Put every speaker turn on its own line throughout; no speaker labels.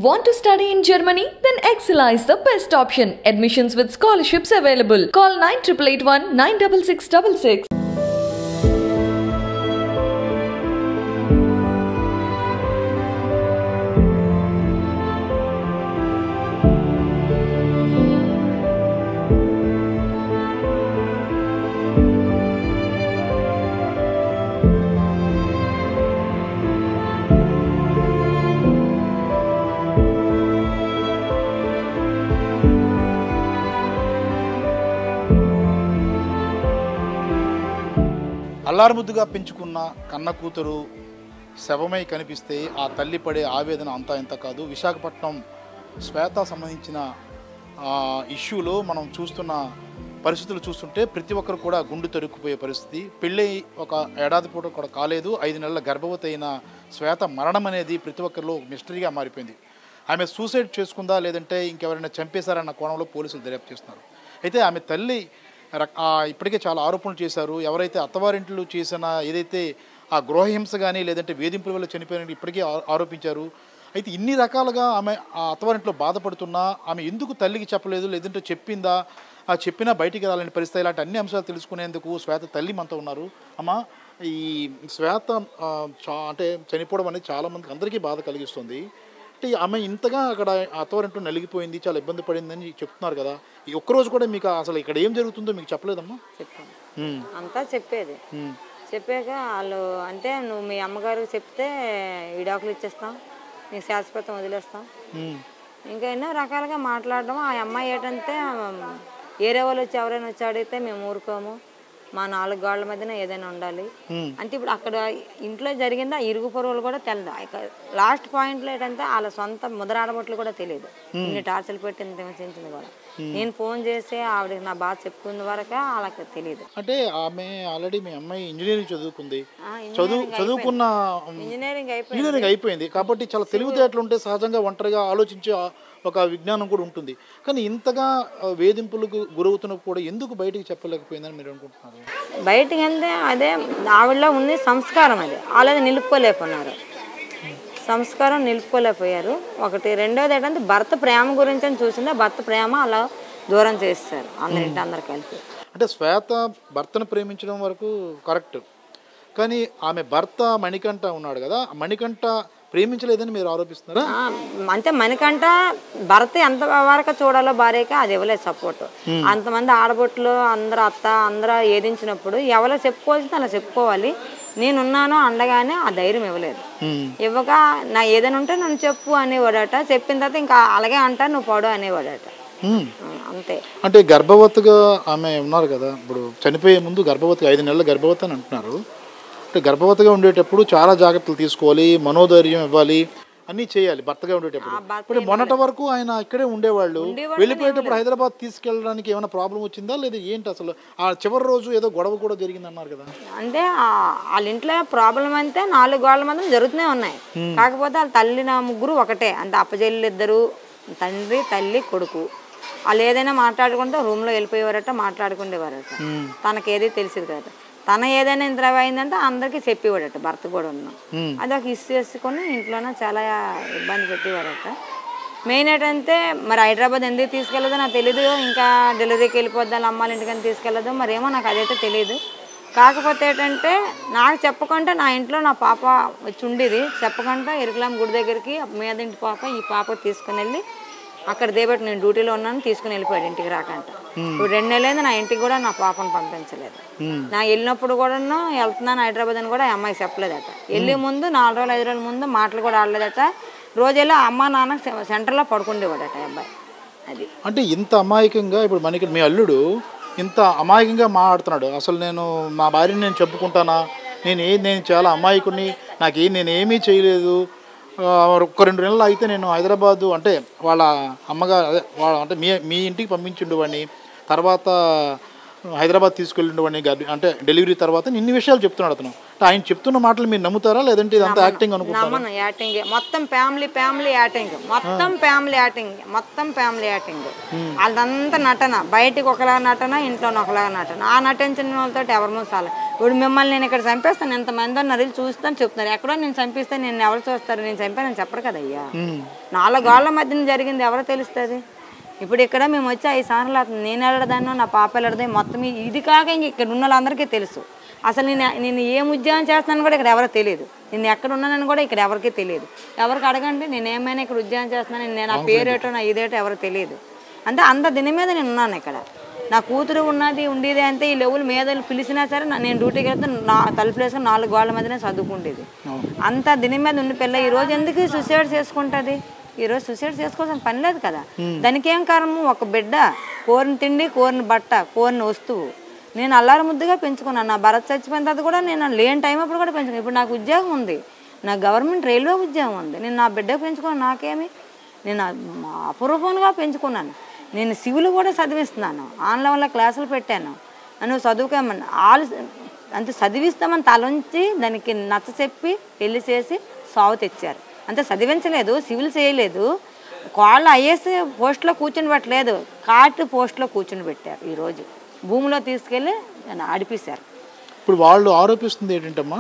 Want to study in Germany? Then Excella is the best option. Admissions with scholarships available. Call 9881 96666.
అల్లారుముద్దుగా పెంచుకున్న కన్న కూతురు శవమై కనిపిస్తే ఆ తల్లి పడే ఆవేదన అంతా ఇంత కాదు విశాఖపట్నం శ్వేత సంబంధించిన ఆ, ఇష్యూలో మనం చూస్తున్న పరిస్థితులు చూస్తుంటే ప్రతి ఒక్కరు కూడా గుండు తరుక్కుపోయే పరిస్థితి పెళ్ళై ఒక ఏడాది పూట కూడా కాలేదు ఐదు నెలల గర్భవతి అయిన శ్వేత మరణం అనేది ప్రతి ఒక్కరిలో మిస్టరీగా మారిపోయింది ఆమె సూసైడ్ చేసుకుందా లేదంటే ఇంకెవరైనా చంపేశారన్న కోణంలో పోలీసులు దర్యాప్తు చేస్తున్నారు అయితే ఆమె తల్లి రక్- ఆ ఇప్పటికే చాలా ఆరోపణలు చేశారు ఎవరైతే అత్తవారింట్లు చేసిన ఏదైతే ఆ గృహహింస కానీ లేదంటే వేధింపుల వల్ల చనిపోయిన ఇప్పటికే ఆ- ఆరోపించారు అయితే ఇన్ని రకాలుగా ఆమె ఆ అత్తవారింట్లో బాధపడుతున్నా ఆమె ఎందుకు తల్లికి చెప్పలేదు లేదంటే చెప్పిందా ఆ చెప్పినా బయటికి రాలని పరిస్థితి ఇలాంటి అన్ని అంశాలు తెలుసుకునేందుకు శ్వేత తల్లి మనతో ఉన్నారు అమ్మ ఈ శ్వేత ఆ, చా అంటే చనిపోవడం అనేది చాలా మందికి అందరికీ బాధ కలిగిస్తుంది అంటే ఆమె ఇంతగా అక్కడ అత్తవారింట్లో నలిగిపోయింది చాలా ఇబ్బంది పడిందని చెప్తున్నారు కదా ఈ ఒక్కరోజు కూడా మీకు అసలు ఇక్కడ ఏం జరుగుతుందో మీకు చెప్పలేదమ్మా
చెప్పాను
ఉమ్,
అంతా చెప్పేది
ఉమ్,
చెప్పాక వాళ్ళు అంటే నువ్వు మీ అమ్మగారికి చెప్తే విడాకులు ఇచ్చేస్తాం నీకు శాశ్వతం వదిలేస్తాం
ఉమ్,
ఇంకా ఎన్నో రకాలుగా మాట్లాడడం ఆ అమ్మాయి ఏంటంటే ఏరే వాళ్ళు వచ్చి ఎవరైనా వచ్చి అడిగితే మేము ఊరుకోము మా నాలుగు గోళ్ల మధ్యన ఏదైనా ఉండాలి
ఉమ్,
అంటే ఇప్పుడు అక్కడ ఇంట్లో జరిగింది ఆ ఇరుగు పొరుగులు కూడా తెలదు ఇక లాస్ట్ పాయింట్లో ఏంటంటే వాళ్ళ సొంత ముదరాడబొట్లు కూడా తెలియదు ఇన్ని టార్చర్లు పెట్టి ఇంత హింసించింది కూడా నేను ఫోన్ చేసి ఆవిడకి నా బాధ చెప్పుకున్న వరకే వాళ్ళకి తెలియదు
అంటే ఆమె ఆల్రెడీ మీ అమ్మాయి ఇంజనీరింగ్ చదువుకుంది
ఆ,
చదువు
ఇంజనీరింగ్
చదువుకున్న
ఇంజనీరింగ్ అయిపోయింది
ఇంజనీరింగ్ అయిపోయింది కాబట్టి చాలా తెలివితేటలు ఉంటే సహజంగా ఒంటరిగా ఆలోచించే ఆ ఒక విజ్ఞానం కూడా ఉంటుంది కానీ ఇంతగా ఆ, వేధింపులకు గురవుతున్నప్పుడు కూడా ఎందుకు బయటికి చెప్పలేకపోయిందని మీరు అనుకుంటున్నారు
బయటికి అంటే అదే ఆవిడలో ఉంది సంస్కారం అది వాళ్ళది నిలుపుకోలేకున్నారు సంస్కారం నిలుపుకోలేకపోయారు ఒకటి రెండోది ఏంటంటే భర్త ప్రేమ గురించి అని చూసిందే భర్త ప్రేమ అలా దూరం చేస్తారు అందరింటి అందరు కలిపి
అంటే శ్వేత భర్తను ప్రేమించడం వరకు కరెక్ట్ కానీ ఆమె భర్త మణికంఠ ఉన్నాడు కదా ఆ మణికంఠ ప్రేమించలేదని మీరు ఆరోపిస్తున్నారా
ఆ, అంటే మనకంట భర్త ఎంత వరకు చూడాలో భార్యకి అది ఇవ్వలేదు సపోర్ట్ అంతమంది ఆడబొట్లు అందరు అత్త అందరూ ఏదించినప్పుడు ఎవరో చెప్పుకోవాల్సింది అలా చెప్పుకోవాలి నేనున్నాను అండగానే ఆ ధైర్యం ఇవ్వలేదు
ఉమ్,
ఇవ్వక నా ఏదైనా ఉంటే నన్ను చెప్పు అనేవాడట చెప్పిన తర్వాత ఇంకా అలాగే అంటా నువ్వు పడు అనేవాడట
ఉమ్.
ఆ, అంతే
అంటే గర్భవతిగా ఆమె ఉన్నారు కదా ఇప్పుడు చనిపోయే ముందు గర్భవతిగా ఐదు నెలల గర్భవతి అని అంటున్నారు అంటే గర్భవతిగా ఉండేటప్పుడు చాలా జాగ్రత్తలు తీసుకోవాలి మనోధైర్యం ఇవ్వాలి అన్నీ చేయాలి భర్తగా ఉండేటప్పుడు
ఆ భర్త
ఇప్పుడు మొన్నటి వరకు ఆయన ఇక్కడే ఉండేవాళ్ళు వెళ్ళిపోయేటప్పుడు హైదరాబాద్ తీసుకెళ్ళడానికి ఏమైనా ప్రాబ్లం వచ్చిందా లేదా ఏంటి అసలు ఆ చివరి రోజు ఏదో గొడవ కూడా జరిగింది అన్నారు కదా
అంటే ఆ- వాళ్ళ ఇంట్లో ప్రాబ్లం అంటే నాలుగు గోడల మధ్య జరుగుతూనే ఉన్నాయి కాకపోతే వాళ్ళ తల్లి నా ముగ్గురు ఒకటే అంటే అప్పచెల్లి ఇద్దరు తండ్రి తల్లి కొడుకు వాళ్ళు ఏదైనా మాట్లాడుకుంటే రూమ్లో వెళ్ళిపోయేవారట మాట్లాడుకునేవారట తనకి ఏది తెలిసింది కదా తన ఏదైనా ఇంత అయిందంటే అందరికీ చెప్పేవాడట భర్త కూడా ఉన్నాం
ఉమ్.
అది ఒక ఇష్యూ వేసుకొని ఇంట్లోనే చాలా ఇబ్బంది పెట్టేవారట మెయిన్ ఏంటంటే మరి హైదరాబాద్ ఎందుకు తీసుకెళ్ళదో నాకు తెలీదు ఇంకా డెలివరీకి వెళ్ళిపోద్ది వాళ్ళ అమ్మాళ్ళ ఇంటికని తీసుకెళ్ళదు మరేమో నాకు అదైతే తెలియదు కాకపోతే ఏంటంటే నాకు చెప్పకుండా నా ఇంట్లో నా పాప వచ్చి ఉండేది చెప్పకుండా ఎరుకలాం గుడి దగ్గరికి మీద ఇంటి పాప ఈ పాప తీసుకుని వెళ్ళి అక్కడ దేబట్టి నేను డ్యూటీలో ఉన్నాను తీసుకుని వెళ్ళిపోయాడు ఇంటికి రాకంట ఇప్పుడు రెండు నెలలైంది నా ఇంటికి కూడా నా పాపను పంపించలేదు
ఉమ్.
నా వెళ్ళినప్పుడు కూడా వెళ్తున్నాను హైదరాబాద్ అని కూడా ఆ అమ్మాయి చెప్పలేదట వెళ్ళే ముందు నాలుగు రోజులు ఐదు రోజుల ముందు మాటలు కూడా ఆడలేదట రోజుల్లో అమ్మ నాన్న సె- సెంటర్లో పడుకుండేవాడట ఆ అబ్బాయి అది
అంటే ఇంత అమాయకంగా ఇప్పుడు మనకి మీ అల్లుడు ఇంత అమాయకంగా మాట్లాడుతున్నాడు అసలు నేను మా భార్యని నేను చెప్పుకుంటానా నేను ఏ నేను చాలా అమాయకుని నాకు ఏ నేను ఏమీ చేయలేదు ఆ, ఒక్క రెండు నెలలు అయితే నేను హైదరాబాదు అంటే వాళ్ళ అమ్మగారు అదే వాళ్ళ అంటే మీ మీ ఇంటికి పంపించిండు వాడిని తర్వాత హైదరాబాద్ తీసుకెళ్ళిండు వాడిని గర్భ- అంటే డెలివరీ తర్వాత ఇన్ని విషయాలు చెప్తున్నాడు అతను అంటే ఆయన చెప్తున్న మాటలు మీరు నమ్ముతారా లేదంటే ఇదంతా యాక్టింగ్ అనుకుంటారా
నమ్మను యాటింగ్ మొత్తం ఫ్యామిలీ ఫ్యామిలీ యాటింగ్ మొత్తం ఫ్యామిలీ యాటింగ్ మొత్తం ఫ్యామిలీ యాటింగ్ వాళ్ళంతా నటన బయటికి ఒకలా నటన ఇంట్లో ఒకలా నటన ఆ నటించిన వాళ్ళతో ఎవరి ముందు చాలా ఇప్పుడు మిమ్మల్ని నేను ఇక్కడ చంపేస్తాను ఎంతమంది ఉన్నారు వెళ్ళి చూస్తాను చెప్తున్నారు ఎక్కడో నేను చంపిస్తే నేను ఎవరు చూస్తారు నేను చంపానని చెప్పరు కదయ్యా
ఉమ్.
నాలుగు గోళ్ళ మధ్యన జరిగింది ఎవరో తెలుస్తుంది ఇప్పుడు ఇక్కడ మేము వచ్చి ఐదు సంవత్సరాలు అవుతుంది నేను వెళ్ళదాను నా పాప వెళ్ళడదే మొత్తం ఈ- ఇది కాక ఇంక ఇక్కడ ఉన్న వాళ్ళందరికీ తెలుసు అసలు నేను నేను ఏం ఉద్యోగం చేస్తున్నాను కూడా ఇక్కడ ఎవరో తెలియదు నేను ఎక్కడ ఉన్నానని కూడా ఇక్కడ ఎవరికీ తెలియదు ఎవరికి అడగండి నేను ఏమైనా ఇక్కడ ఉద్యోగం చేస్తున్నాను నేను నా పేరేటో నా ఇదేటో ఎవరో తెలియదు అంటే అంత దీని మీద నేను ఉన్నాను ఇక్కడ నా కూతురు ఉన్నది ఉండేది అంటే ఈ లెవెల్ మీద పిలిచినా సరే నా- నేను డ్యూటీకి వెళ్తే నా తలుపు వేసుకొని నాలుగు గోళ్ళ మధ్యనే చదువుకుండేది అంత దీని మీద ఉన్న పిల్ల ఈ రోజు ఎందుకు సూసైడ్ చేసుకుంటుంది ఈ రోజు సూసైడ్ చేసుకోవాల్సిన పని లేదు కదా దానికి ఏం కారణము ఒక బిడ్డ కోరిన తిండి కోరిన బట్ట కోరిన వస్తువు నేను అల్లారు ముద్దుగా పెంచుకున్నాను నా భరత్ చచ్చిపోయిన తర్వాత కూడా నేను లేని టైం అప్పుడు కూడా పెంచుకున్నాను ఇప్పుడు నాకు ఉద్యోగం ఉంది నా గవర్నమెంట్ రైల్వే ఉద్యోగం ఉంది నేను నా బిడ్డకు పెంచుకున్నాను నాకేమి నేను ఆ- అపురూపంగా పెంచుకున్నాను నేను సివిల్ కూడా చదివిస్తున్నాను ఆన్లైన్లో క్లాసులు పెట్టాను నువ్వు చదువుకోమని వాళ్ళు అంతే చదివిస్తామని తలంచి దానికి నచ్చ చెప్పి పెళ్లి చేసి సాగు తెచ్చారు అంతే చదివించలేదు సివిల్ చేయలేదు వాళ్ళు ఐఏఎస్ పోస్ట్లో కూర్చుని పెట్టలేదు కార్ట్ పోస్ట్లో కూర్చుని పెట్టారు ఈరోజు భూమిలో తీసుకెళ్ళి నన్ను ఆడిపిస్తారు
ఇప్పుడు వాళ్ళు ఆరోపిస్తుంది ఏంటంటమ్మా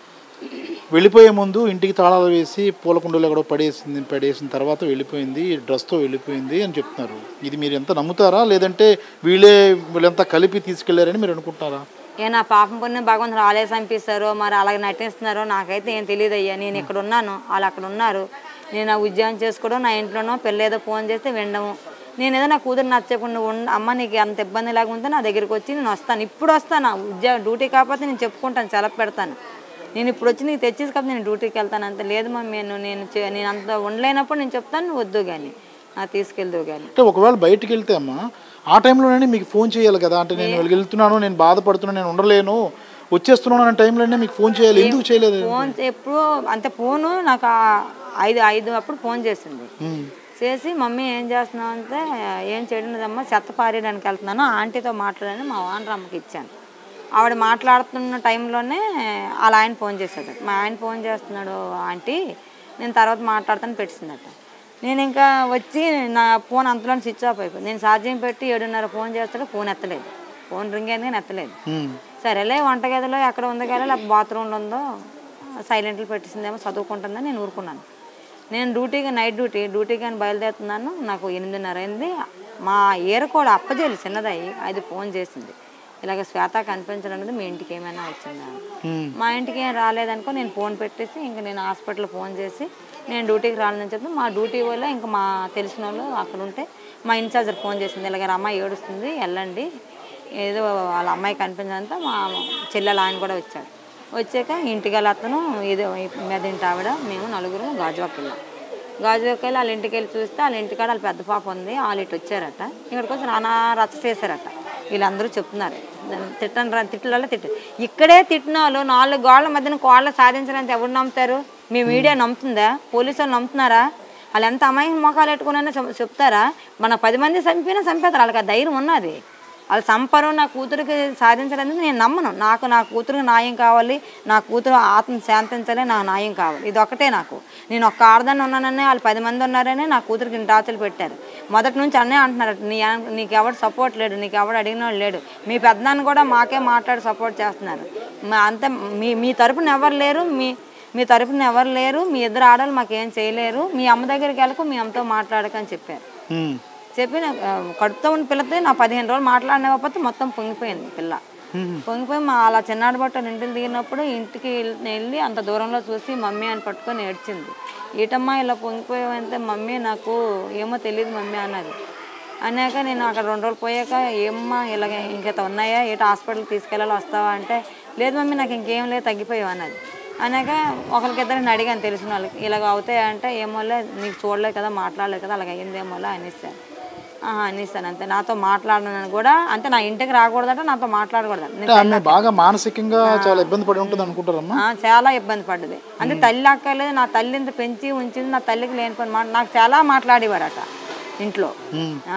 వెళ్ళిపోయే ముందు ఇంటికి తాళాలు వేసి పూల కుండలో ఎక్కడో పడేసింది పడేసిన తర్వాత వెళ్ళిపోయింది డ్రెస్తో వెళ్ళిపోయింది అని చెప్తున్నారు ఇది మీరు ఎంత నమ్ముతారా లేదంటే వీళ్ళే వీళ్ళంతా కలిపి తీసుకెళ్లారని మీరు అనుకుంటారా
ఏ నా పాపం కొన్ని భగవంతుడు వాళ్ళే చంపిస్తారో మరి అలాగే నటిస్తున్నారో నాకైతే ఏం తెలియదు అయ్యా నేను ఇక్కడ ఉన్నాను వాళ్ళు అక్కడ ఉన్నారు నేను ఆ ఉద్యోగం చేసుకోవడం నా ఇంట్లోనో పెళ్ళి ఏదో ఫోన్ చేస్తే వినడము నేను ఏదో నా కూతురు నచ్చకుండా ఉండ అమ్మ నీకు అంత ఇబ్బంది లాగా ఉంటే నా దగ్గరికి వచ్చి నేను వస్తాను ఇప్పుడు వస్తాను ఉద్యోగం డ్యూటీ కాకపోతే నేను చెప్పుకుంటాను సెలవు పెడతాను నేను ఇప్పుడు వచ్చి నీకు తెచ్చేసి కాబట్టి నేను డ్యూటీకి వెళ్తాను అంత లేదు మమ్మీ నేను నేను చే- నేను అంత ఉండలేనప్పుడు నేను చెప్తాను నువ్వు వద్దు కానీ నాకు తీసుకెళ్దు కానీ
అంటే ఒకవేళ బయటికి వెళ్తే అమ్మా ఆ టైంలోనే మీకు ఫోన్ చేయాలి కదా అంటే నేను వెళ్తున్నాను నేను బాధపడుతున్నాను నేను ఉండలేను వచ్చేస్తున్నాను అనే టైంలోనే మీకు ఫోన్ చేయాలి ఎందుకు చేయలేదు
ఫోన్ ఎప్పుడు అంతే ఫోను నాకు ఆ ఐదు ఐదు అప్పుడు ఫోన్ చేసింది
ఉమ్.
చేసి మమ్మీ ఏం చేస్తున్నావు అంటే ఏం చేయడమ్మా చెత్త పారేయడానికి వెళ్తున్నాను ఆంటీతో మాట్లాడని మా ఓనరమ్మకి ఇచ్చాను ఆవిడ మాట్లాడుతున్న టైంలోనే వాళ్ళ ఆయన ఫోన్ చేశాడు మా ఆయన ఫోన్ చేస్తున్నాడు ఆంటీ నేను తర్వాత మాట్లాడతాను పెట్టిందట నేను ఇంకా వచ్చి నా ఫోన్ అంతలో స్విచ్ ఆఫ్ అయిపోయింది నేను ఛార్జింగ్ పెట్టి ఏడున్నర ఫోన్ చేస్తాడు ఫోన్ ఎత్తలేదు ఫోన్ రింగ్ అయింది కానీ ఎత్తలేదు
ఉమ్.
సరేలే వంటగదిలో ఎక్కడ ఉంది కానీ లేకపోతే బాత్రూంలో ఉందో సైలెంట్లు పెట్టిందేమో చదువుకుంటుందని నేను ఊరుకున్నాను నేను డ్యూటీకి నైట్ డ్యూటీ డ్యూటీకి అని బయలుదేరుతున్నాను నాకు ఎనిమిదిన్నర అయింది మా ఏర కూడా అప్పజేలి చిన్నదయ్యి అది ఫోన్ చేసింది ఇలాగ శ్వేత కనిపించడం అనేది మీ ఇంటికి ఏమైనా వచ్చిందా అని.
ఉమ్.
మా ఇంటికి ఏం రాలేదనుకో నేను ఫోన్ పెట్టేసి ఇంకా నేను హాస్పిటల్ ఫోన్ చేసి నేను డ్యూటీకి రాలేదని చెప్పి మా డ్యూటీ వల్ల ఇంకా మా తెలిసిన వాళ్ళు అక్కడ ఉంటే మా ఇన్ఛార్జర్ ఫోన్ చేసింది ఇలాగ అమ్మాయి ఏడుస్తుంది వెళ్ళండి ఏదో వాళ్ళ అమ్మాయి కనిపించడంతో మా చెల్లెలు ఆయన కూడా వచ్చాడు వచ్చాక ఇంటికి వెళ్ళి అతను ఏదో మీద ఇంటి ఆవిడ మేము నలుగురు గాజువాకి వెళ్ళాం గాజువాకి వెళ్ళి వాళ్ళ ఇంటికి వెళ్ళి చూస్తే వాళ్ళ ఇంటికాడ వాళ్ళ పెద్ద పాప ఉంది వాళ్ళు ఇటు వచ్చారట ఇక్కడికి వచ్చి నానా రచ్చ చేశారట వీళ్ళందరూ చెప్తున్నారు తిట్టని రా తిట్లలో తిట్టు ఇక్కడే తిట్టిన వాళ్ళు నాలుగు గోళ్ళ మధ్యన కోళ్ళ సాధించడానికి ఎవరు నమ్ముతారు మీ మీడియా నమ్ముతుందా పోలీసు వాళ్ళు నమ్ముతున్నారా వాళ్ళు ఎంత అమాయక మొఖాలు పెట్టుకున్నా చెప్తారా మన పది మంది చంపినా చంపేస్తారు వాళ్ళకి ఆ ధైర్యం ఉన్నది వాళ్ళు సంపరు నా కూతురికి సాధించడానికి నేను నమ్మను నాకు నా కూతురికి న్యాయం కావాలి నా కూతురు ఆత్మ శాంతించాలి నాకు న్యాయం కావాలి ఇది ఒకటే నాకు నేను ఒక్క ఆడదాన్ని ఉన్నానని వాళ్ళు పది మంది ఉన్నారని నా కూతురికి ఇన్ని టార్చలు పెట్టారు మొదటి నుంచి అన్నీ అంటున్నారు నీ నీకు ఎవడు సపోర్ట్ లేడు నీకు ఎవడు అడిగిన వాడు లేడు మీ పెద్దనాన్ని కూడా మాకే మాట్లాడి సపోర్ట్ చేస్తున్నారు మా అంతే మీ మీ తరపున ఎవరు లేరు మీ మీ తరపున ఎవరు లేరు మీ ఇద్దరు ఆడవాళ్ళు మాకేం చేయలేరు మీ అమ్మ దగ్గరికి వెళ్ళకు మీ అమ్మతో మాట్లాడకని చెప్పారు
ఉమ్.
చెప్పి నాకు, ఆ, కడుపుతో ఉన్న పిల్లతో నా పదిహేను రోజులు మాట్లాడినకపోతే మొత్తం పొంగిపోయింది పిల్ల పొంగిపోయి మా అలా చిన్నాడు బట్ట ఇంటికి దిగినప్పుడు ఇంటికి వెళ్- వెళ్ళి అంత దూరంలో చూసి మమ్మీ అని పట్టుకొని ఏడ్చింది ఈటమ్మా ఇలా పొంగిపోయావంటే మమ్మీ నాకు ఏమో తెలియదు మమ్మీ అన్నది అన్నాక నేను అక్కడ రెండు రోజులు పోయాక ఏమ్మా ఇలాగ ఇంకేత ఉన్నాయా ఏట హాస్పిటల్కి తీసుకెళ్ళాలి వస్తావా అంటే లేదు మమ్మీ నాకు ఇంకేం లేదు తగ్గిపోయావు అన్నది అన్నాక ఒకరికిద్దరిని అడిగాను తెలిసిన వాళ్ళకి ఇలాగ అవుతాయా అంటే ఏమోలే నీకు చూడలేదు కదా మాట్లాడలేదు కదా అలాగ అయ్యిందేమోలే అనేసాను ఆహా, అనేసాను అంతే నాతో మాట్లాడనని కూడా అంటే నా ఇంటికి రాకూడదట నాతో మాట్లాడకూడదు
అంటే ఆమె బాగా మానసికంగా చాలా ఇబ్బంది పడి ఉంటుంది అనుకుంటారమ్మా
ఆ, చాలా ఇబ్బంది పడ్డది అంటే తల్లి అక్కర్లేదు నా తల్లి ఇంత పెంచి ఉంచింది నా తల్లికి లేని పని మాట నాకు చాలా మాట్లాడేవారట ఇంట్లో
ఉమ్.
ఆ,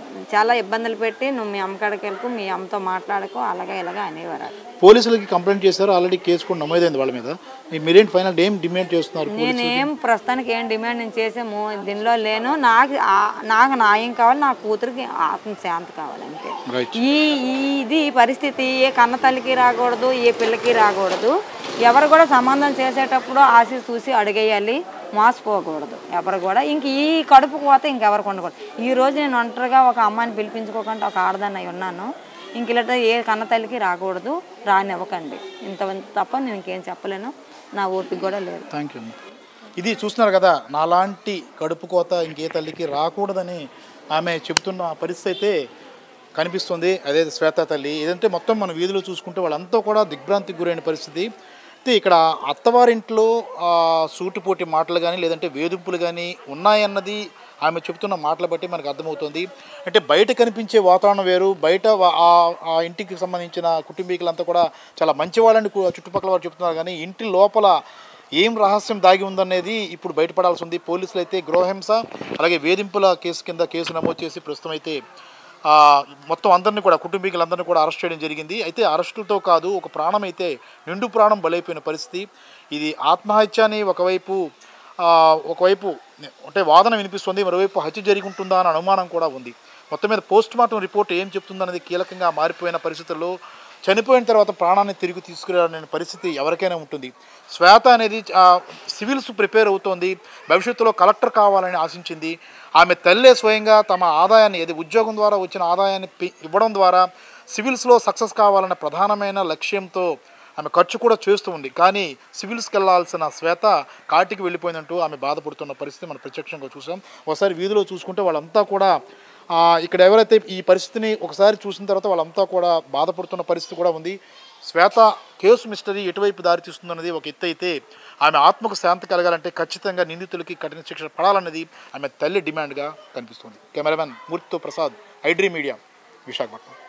చాలా ఇబ్బందులు పెట్టి నువ్వు మీ అమ్మకాడికి వెళ్ళకు మీ అమ్మతో మాట్లాడకు అలాగా ఇలాగా అనేవారు
పోలీసులకి కంప్లైంట్ చేశారు ఆల్రెడీ కేసు కూడా నమోదైంది వాళ్ళ మీద మీ- మీరేంటి ఫైనల్ ఏం డిమాండ్ చేస్తున్నారు
నేనేం ప్రస్తుతానికి ఏం డిమాండ్ నేను చేసాము దీనిలో లేను నాకు ఆ- నాకు న్యాయం కావాలి నా కూతురికి ఆత్మశాంతి కావాలి అంతే
రైట్
ఈ ఈ- ఇది ఈ పరిస్థితి ఏ కన్న తల్లికి రాకూడదు ఏ పిల్లకి రాకూడదు ఎవరు కూడా సంబంధం చేసేటప్పుడు ఆశ చూసి అడిగేయాలి మోసపోకూడదు ఎవరు కూడా ఇంక ఈ కడుపు కోత ఇంకెవరికి ఉండకూడదు ఈ రోజు నేను ఒంటరిగా ఒక అమ్మాయిని పిలిపించుకోకుండా ఒక ఆడదాన్ని అయి ఉన్నాను ఇంక ఇలాంటి ఏ కన్న తల్లికి రాకూడదు రానివ్వకండి ఇంత తప్ప నేను ఇంకేం చెప్పలేను నా ఓపిక కూడా లేదు
థ్యాంక్ యూ ఇది చూస్తున్నారు కదా నాలాంటి కడుపు కోత ఇంకే తల్లికి రాకూడదని ఆమె చెబుతున్న పరిస్థితి అయితే కనిపిస్తుంది అదే శ్వేత తల్లి ఏదంటే మొత్తం మన వీధిలో చూసుకుంటే వాళ్ళంతా కూడా దిగ్భ్రాంతికి గురైన పరిస్థితి అయితే ఇక్కడ అత్తవారింట్లో ఆ, సూటిపోటి మాటలు కానీ లేదంటే వేధింపులు కానీ ఉన్నాయన్నది ఆమె చెబుతున్న మాటలు బట్టి మనకు అర్థమవుతుంది అంటే బయట కనిపించే వాతావరణం వేరు బయట వా- ఆ- ఆ ఇంటికి సంబంధించిన కుటుంబీకులంతా కూడా చాలా మంచి వాళ్ళని కు- చుట్టుపక్కల వారు చెప్తున్నారు కానీ ఇంటి లోపల ఏం రహస్యం దాగి ఉందనేది ఇప్పుడు బయటపడాల్సి ఉంది పోలీసులు అయితే గృహహింస అలాగే వేధింపుల కేసు కింద కేసు నమోదు చేసి ప్రస్తుతం అయితే ఆ, మొత్తం అందరినీ కూడా కుటుంబీకులందరినీ కూడా అరెస్ట్ చేయడం జరిగింది అయితే అరెస్టులతో కాదు ఒక ప్రాణం అయితే నిండు ప్రాణం బలైపోయిన పరిస్థితి ఇది ఆత్మహత్య అని ఒకవైపు ఆ, ఒకవైపు అంటే వాదన వినిపిస్తుంది మరోవైపు హత్య జరిగి ఉంటుందా అనే అనుమానం కూడా ఉంది మొత్తం మీద పోస్ట్ మార్టం రిపోర్ట్ ఏం చెప్తుందనేది కీలకంగా మారిపోయిన పరిస్థితుల్లో చనిపోయిన తర్వాత ప్రాణాన్ని తిరిగి తీసుకురాలనే పరిస్థితి ఎవరికైనా ఉంటుంది శ్వేత అనేది ఆ, సివిల్స్ ప్రిపేర్ అవుతోంది భవిష్యత్తులో కలెక్టర్ కావాలని ఆశించింది ఆమె తల్లే స్వయంగా తమ ఆదాయాన్ని ఏది ఉద్యోగం ద్వారా వచ్చిన ఆదాయాన్ని పి- ఇవ్వడం ద్వారా సివిల్స్లో సక్సెస్ కావాలనే ప్రధానమైన లక్ష్యంతో ఆమె ఖర్చు కూడా చేస్తూ ఉంది కానీ సివిల్స్కి వెళ్ళాల్సిన శ్వేత కాటికి వెళ్ళిపోయిందంటూ ఆమె బాధపడుతున్న పరిస్థితి మనం ప్రత్యక్షంగా చూసాం ఒకసారి వీధిలో చూసుకుంటే వాళ్ళంతా కూడా ఆ, ఇక్కడ ఎవరైతే ఈ పరిస్థితిని ఒకసారి చూసిన తర్వాత వాళ్ళంతా కూడా బాధపడుతున్న పరిస్థితి కూడా ఉంది శ్వేత కేసు మిస్టరీ ఎటువైపు దారితీస్తుందన్నది ఒక ఎత్తు అయితే ఆమె ఆత్మకు శాంతి కలగాలంటే ఖచ్చితంగా నిందితులకి కఠిన శిక్ష పడాలన్నది ఆమె తల్లి డిమాండ్గా కనిపిస్తుంది కెమెరామెన్ మూర్తితో ప్రసాద్ ఐడ్రీ మీడియా విశాఖపట్నం